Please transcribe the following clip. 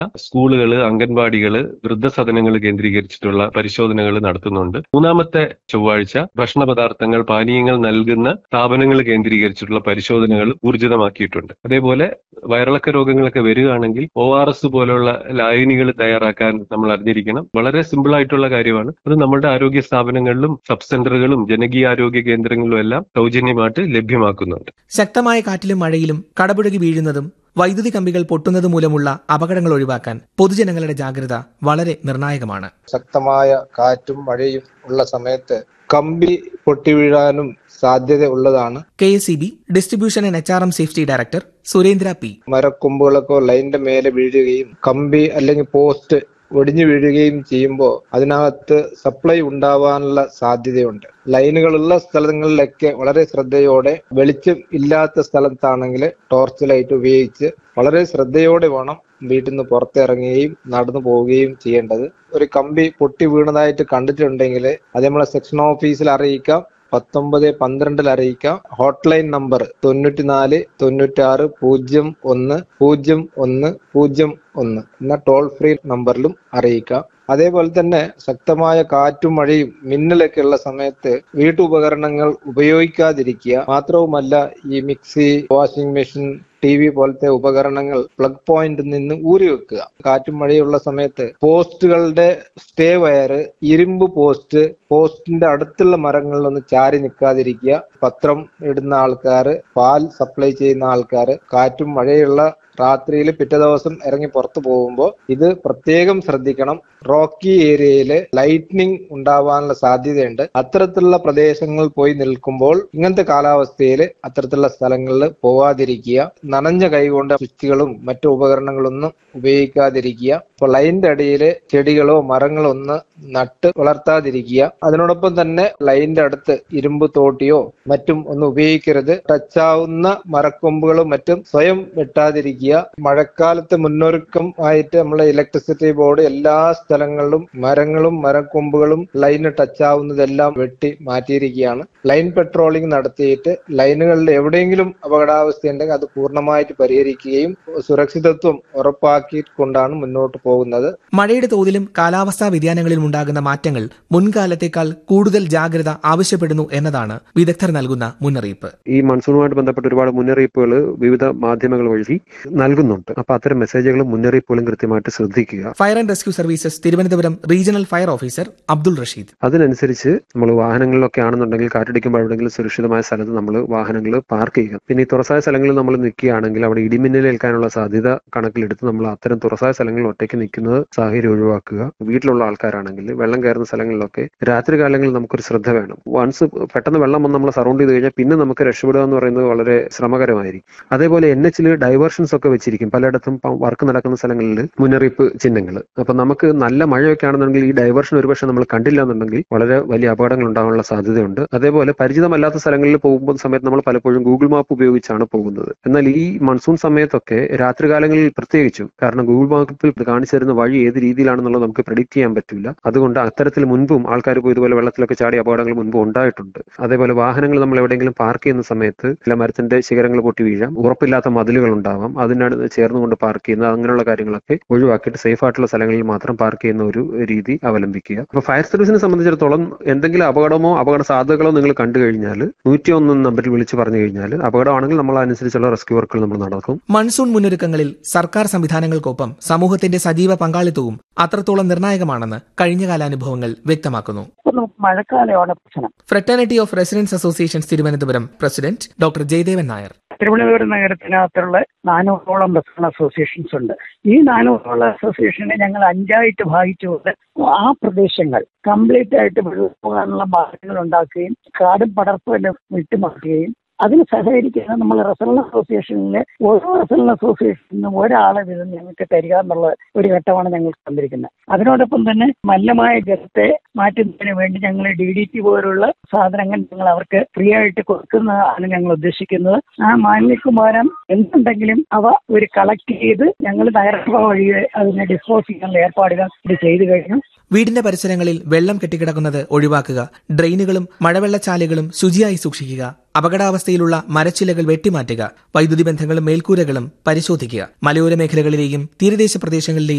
സ്കൂളുകള് അംഗൻവാടികള് വൃദ്ധസദനങ്ങൾ കേന്ദ്രീകരിച്ചിട്ടുള്ള പരിശോധനകൾ നടത്തുന്നുണ്ട് മൂന്നാമത്തെ ചൊവ്വാഴ്ച ഭക്ഷണ പദാർത്ഥങ്ങൾ പാനീയങ്ങൾ നൽകുന്ന സ്ഥാപനങ്ങൾ കേന്ദ്രീകരിച്ചിട്ടുള്ള പരിശോധനകൾ ഊർജിതമാക്കിയിട്ടുണ്ട് അതേപോലെ വയറിളക്ക രോഗങ്ങളൊക്കെ വരികയാണെങ്കിൽ ഒ ആർ എസ് പോലുള്ള ലായനികൾ തയ്യാറാക്കാൻ നമ്മൾ അറിഞ്ഞിരിക്കണം വളരെ സിമ്പിൾ ആയിട്ടുള്ള കാര്യമാണ് അത് നമ്മുടെ ആരോഗ്യ സ്ഥാപനങ്ങളിലും സബ് സെന്ററുകളും ജനകീയ ആരോഗ്യ കേന്ദ്രങ്ങളിലും എല്ലാം സൗജന്യമായിട്ട് ലഭ്യമാക്കുന്നുണ്ട് ശക്തമായ കാറ്റിലും മഴയിലും കടപുഴകി വീഴുന്നതും വൈദ്യുതി കമ്പികൾ പൊട്ടുന്നത് മൂലമുള്ള അപകടങ്ങൾ ഒഴിവാക്കാൻ പൊതുജനങ്ങളുടെ ജാഗ്രത വളരെ നിർണായകമാണ് ശക്തമായ കാറ്റും മഴയും ഉള്ള സമയത്ത് കമ്പി പൊട്ടിവീഴാനും സാധ്യത ഉള്ളതാണ് K S C B distribution and H R M safety director Surendra P മരക്കൊമ്പുകളൊക്കെ ലൈനിന്റെ മേലെ വീഴുകയും കമ്പി അല്ലെങ്കിൽ പോസ്റ്റ് ഒടിഞ്ഞു വീഴുകയും ചെയ്യുമ്പോൾ അതിനകത്ത് സപ്ലൈ ഉണ്ടാവാനുള്ള സാധ്യതയുണ്ട് ലൈനുകളുള്ള സ്ഥലങ്ങളിലൊക്കെ വളരെ ശ്രദ്ധയോടെ വെളിച്ചം ഇല്ലാത്ത സ്ഥലത്താണെങ്കിൽ ടോർച്ച് ലൈറ്റ് ഉപയോഗിച്ച് വളരെ ശ്രദ്ധയോടെ വേണം വീട്ടിൽ നിന്ന് പുറത്തിറങ്ങുകയും നടന്നു പോവുകയും ചെയ്യേണ്ടത് ഒരു കമ്പി പൊട്ടി വീണതായിട്ട് കണ്ടിട്ടുണ്ടെങ്കിൽ അത് നമ്മളെ സെക്ഷൻ ഓഫീസിൽ അറിയിക്കാം പത്തൊമ്പത് പന്ത്രണ്ടിൽ അറിയിക്കാം ഹോട്ട്ലൈൻ നമ്പർ തൊണ്ണൂറ്റിനാല് തൊണ്ണൂറ്റാറ് പൂജ്യം ഒന്ന് പൂജ്യം ഒന്ന് പൂജ്യം ഒന്ന് എന്ന ടോൾ ഫ്രീ നമ്പറിലും അറിയിക്കാം അതേപോലെ തന്നെ ശക്തമായ കാറ്റും മഴയും മിന്നലൊക്കെ ഉള്ള സമയത്ത് വീട്ടുപകരണങ്ങൾ ഉപയോഗിക്കാതിരിക്കുക മാത്രവുമല്ല ഈ mixie washing machine T V പോലത്തെ ഉപകരണങ്ങൾ പ്ലഗ് പോയിന്റിൽ നിന്ന് ഊരി വെക്കുക കാറ്റും മഴയുള്ള സമയത്ത് പോസ്റ്റുകളുടെ സ്റ്റേ വയർ ഇരുമ്പ് പോസ്റ്റ് പോസ്റ്റിന്റെ അടുത്തുള്ള മരങ്ങളിലൊന്ന് ചാരി നിൽക്കാതിരിക്കുക പത്രം ഇടുന്ന ആൾക്കാർ പാൽ സപ്ലൈ ചെയ്യുന്ന ആൾക്കാർ കാറ്റും മഴയുള്ള രാത്രിയിൽ പിറ്റേ ദിവസം ഇറങ്ങി പുറത്തു പോകുമ്പോൾ ഇത് പ്രത്യേകം ശ്രദ്ധിക്കണം റോക്കി ഏരിയയിൽ ലൈറ്റ്നിങ് ഉണ്ടാവാനുള്ള സാധ്യതയുണ്ട് അത്തരത്തിലുള്ള പ്രദേശങ്ങളിൽ പോയി നിൽക്കുമ്പോൾ ഇങ്ങനത്തെ കാലാവസ്ഥയിൽ അത്തരത്തിലുള്ള സ്ഥലങ്ങളിൽ പോവാതിരിക്കുക നനഞ്ഞ കൈകൊണ്ട് സ്വിച്ചുകളും മറ്റു ഉപകരണങ്ങളൊന്നും ഉപയോഗിക്കാതിരിക്കുക അപ്പോൾ ലൈനിന്റെ അടിയിൽ ചെടികളോ മരങ്ങളോ ഒന്ന് നട്ട് വളർത്താതിരിക്കുക അതിനോടൊപ്പം തന്നെ ലൈനിന്റെ അടുത്ത് ഇരുമ്പ് തോട്ടിയോ മറ്റും ഒന്നും ഉപയോഗിക്കരുത് ടച്ചാവുന്ന മരക്കൊമ്പുകളും മറ്റും സ്വയം വെട്ടാതിരിക്കുക മഴക്കാലത്ത് മുന്നൊരുക്കം ആയിട്ട് നമ്മളെ ഇലക്ട്രിസിറ്റി ബോർഡ് എല്ലാ സ്ഥലങ്ങളിലും മരങ്ങളും മരക്കൊമ്പുകളും ലൈന് ടച്ചാവുന്നതെല്ലാം വെട്ടി മാറ്റിയിരിക്കുകയാണ് ലൈൻ പെട്രോളിംഗ് നടത്തിയിട്ട് ലൈനുകളിൽ എവിടെയെങ്കിലും അപകടാവസ്ഥ ഉണ്ടെങ്കിൽ അത് പൂർണ്ണമായിട്ട് പരിഹരിക്കുകയും സുരക്ഷിതത്വം ഉറപ്പാക്കിക്കൊണ്ടാണ് മുന്നോട്ട് പോകുന്നത് മഴയുടെ തോതിലും കാലാവസ്ഥാ വ്യതിയാനങ്ങളിലും ഉണ്ടാകുന്ന മാറ്റങ്ങൾ മുൻകാലത്തേക്കാൾ കൂടുതൽ ജാഗ്രത ആവശ്യപ്പെടുന്നു എന്നതാണ് വിദഗ്ധർ നൽകുന്ന മുന്നറിയിപ്പ് ഈ മൺസൂണുമായിട്ട് ബന്ധപ്പെട്ട ഒരുപാട് മുന്നറിയിപ്പുകൾ വിവിധ മാധ്യമങ്ങൾ വഴി നൽകുന്നുണ്ട് അപ്പൊ അത്തരം മെസ്സേജുകളും മുന്നറിയിപ്പുകളും കൃത്യമായിട്ട് ശ്രദ്ധിക്കുക fire and rescue services Thiruvananthapuram regional fire officer Abdul Rasheed അതിനനുസരിച്ച് നമ്മൾ വാഹനങ്ങളിലൊക്കെ ആണെന്നുണ്ടെങ്കിൽ കാറ്റടിക്കുമ്പോൾ എവിടെയെങ്കിലും സുരക്ഷിതമായ സ്ഥലത്ത് നമ്മൾ വാഹനങ്ങൾ പാർക്ക് ചെയ്യുക പിന്നെ ഈ തുറസായ സ്ഥലങ്ങളിൽ നമ്മൾ നിൽക്കുകയാണെങ്കിൽ അവിടെ ഇടിമിന്നലേൽക്കാനുള്ള സാധ്യത കണക്കിലെടുത്ത് നമ്മൾ അത്തരം തുറസായ സ്ഥലങ്ങളിൽ ഒറ്റയ്ക്ക് നിൽക്കുന്നത് സാഹചര്യം ഒഴിവാക്കുക വീട്ടിലുള്ള ആൾക്കാരാണെങ്കിൽ വെള്ളം കയറുന്ന സ്ഥലങ്ങളിലൊക്കെ രാത്രി കാലങ്ങളിൽ നമുക്കൊരു ശ്രദ്ധ വേണം വൺസ് പെട്ടെന്ന് വെള്ളം വന്ന് നമ്മളെ സറൗണ്ട് ചെയ്ത് കഴിഞ്ഞാൽ പിന്നെ നമുക്ക് രക്ഷപ്പെടുക എന്ന് പറയുന്നത് വളരെ ശ്രമകരമായിരിക്കും അതേപോലെ എൻ എച്ചിൽ ഡൈവേർഷൻസ് ഒക്കെ വെച്ചിരിക്കും പലയിടത്തും വർക്ക് നടക്കുന്ന സ്ഥലങ്ങളിൽ മുന്നറിയിപ്പ് ചിഹ്നങ്ങൾ അപ്പൊ നമുക്ക് നല്ല മഴയൊക്കെ ആണെന്നുണ്ടെങ്കിൽ ഈ ഡൈവേർഷൻ ഒരുപക്ഷെ നമ്മൾ കണ്ടില്ല എന്നുണ്ടെങ്കിൽ വളരെ വലിയ അപകടങ്ങൾ ഉണ്ടാകാനുള്ള സാധ്യതയുണ്ട് അതേപോലെ പരിചിതമല്ലാത്ത സ്ഥലങ്ങളിൽ പോകുമ്പോൾ സമയത്ത് നമ്മൾ പലപ്പോഴും ഗൂഗിൾ മാപ്പ് ഉപയോഗിച്ചാണ് പോകുന്നത് എന്നാൽ ഈ മൺസൂൺ സമയത്തൊക്കെ രാത്രികാലങ്ങളിൽ പ്രത്യേകിച്ചും കാരണം ഗൂഗിൾ മാപ്പിൽ കാണിച്ചു തരുന്ന വഴി ഏത് രീതിയിലാണെന്നുള്ളത് നമുക്ക് പ്രെഡിക്റ്റ് ചെയ്യാൻ പറ്റില്ല അതുകൊണ്ട് അത്തരത്തിൽ മുൻപും ആൾക്കാർ പോയി ഇതുപോലെ വെള്ളത്തിലൊക്കെ ചാടി അപകടങ്ങൾ മുൻപ് ഉണ്ടായിട്ടുണ്ട് അതേപോലെ വാഹനങ്ങൾ നമ്മൾ എവിടെയെങ്കിലും പാർക്ക് ചെയ്യുന്ന സമയത്ത് ചില മരത്തിന്റെ ശിഖരങ്ങൾ പൊട്ടി വീഴാം ഉറപ്പില്ലാത്ത മതിലുകൾ ഉണ്ടാവാം അതിനോട് ചേർന്നുകൊണ്ട് പാർക്ക് ചെയ്യുന്നത് അങ്ങനെയുള്ള കാര്യങ്ങളൊക്കെ ഒഴിവാക്കിയിട്ട് സേഫ് ആയിട്ടുള്ള സ്ഥലങ്ങളിൽ മാത്രം പാർക്ക് ചെയ്യുന്ന ഒരു രീതി അവലംബിക്കുക അപ്പൊ ഫയർ സർവീസിനെ സംബന്ധിച്ചിടത്തോളം എന്തെങ്കിലും അപകടമോ അപകട സാധ്യതകളോ നിങ്ങൾ കണ്ടു കഴിഞ്ഞാൽ നൂറ്റി ഒന്ന് നമ്പറിൽ വിളിച്ച് പറഞ്ഞു കഴിഞ്ഞാൽ അപകടമാണെങ്കിൽ നമ്മൾ അനുസരിച്ചുള്ള റെസ്ക്യൂ വർക്കുകൾ നമ്മൾ നടക്കും മൺസൂൺ മുന്നൊരുക്കങ്ങളിൽ സർക്കാർ സംവിധാനങ്ങൾക്കൊപ്പം സമൂഹത്തിന്റെ സജീവ പങ്കാളിത്തവും അത്രത്തോളം നിർണായകമാണെന്ന് കഴിഞ്ഞകാലാനുഭവങ്ങൾ വ്യക്തമാക്കുന്നു നമുക്ക് മഴക്കാലമാണ് പ്രശ്നം fraternity of residence associations Thiruvananthapuram president doctor Jayadevan Nair Thiruvananthapuram നഗരത്തിനകത്തുള്ള നാനൂറോളം റെസ്റ്റോറന്റ് അസോസിയേഷൻസ് ഉണ്ട് ഈ നാനൂറോളം അസോസിയേഷനെ ഞങ്ങൾ അഞ്ചായിട്ട് ഭാഗിച്ചുകൊണ്ട് ആ പ്രദേശങ്ങൾ കംപ്ലീറ്റ് ആയിട്ട് വെള്ളം പോകാനുള്ള മാർഗങ്ങൾ ഉണ്ടാക്കുകയും കാടും പടർപ്പും വിട്ടുമാറ്റുകയും അതിന് സഹകരിക്കുന്ന നമ്മൾ റെസൽ അസോസിയേഷനിലെ ഓരോ റെസൽ അസോസിയേഷനും ഒരാളെ വീതം ഞങ്ങൾക്ക് തരിക എന്നുള്ള ഒരു ഘട്ടമാണ് ഞങ്ങൾ തന്നിരിക്കുന്നത് അതിനോടൊപ്പം തന്നെ മലിനമായ ജലത്തെ മാറ്റുന്നതിന് വേണ്ടി ഞങ്ങൾ ഡി ഡി ടി പോലുള്ള സാധനങ്ങൾ ഞങ്ങൾ അവർക്ക് ഫ്രീ ആയിട്ട് കൊടുക്കുന്നതാണ് ഞങ്ങൾ ഉദ്ദേശിക്കുന്നത് ആ മാലിന്യക്കുമാരം എന്തുണ്ടെങ്കിലും അവ ഒരു കളക്ട് ചെയ്ത് ഞങ്ങൾ നഗരസഭ വഴി അതിനെ ഡിസ്പോസ് ചെയ്യാനുള്ള ഏർപ്പാടുകൾ ഇത് ചെയ്തു കഴിഞ്ഞു വീടിന്റെ പരിസരങ്ങളിൽ വെള്ളം കെട്ടിക്കിടക്കുന്നത് ഒഴിവാക്കുക ഡ്രെയിനുകളും മഴവെള്ളച്ചാലുകളും ശുചിയായി സൂക്ഷിക്കുക അപകടാവസ്ഥയിലുള്ള മരച്ചിലകൾ വെട്ടിമാറ്റുക വൈദ്യുതി ബന്ധങ്ങളും മേൽക്കൂരകളും പരിശോധിക്കുക മലയോര മേഖലകളിലെയും തീരദേശ പ്രദേശങ്ങളിലെയും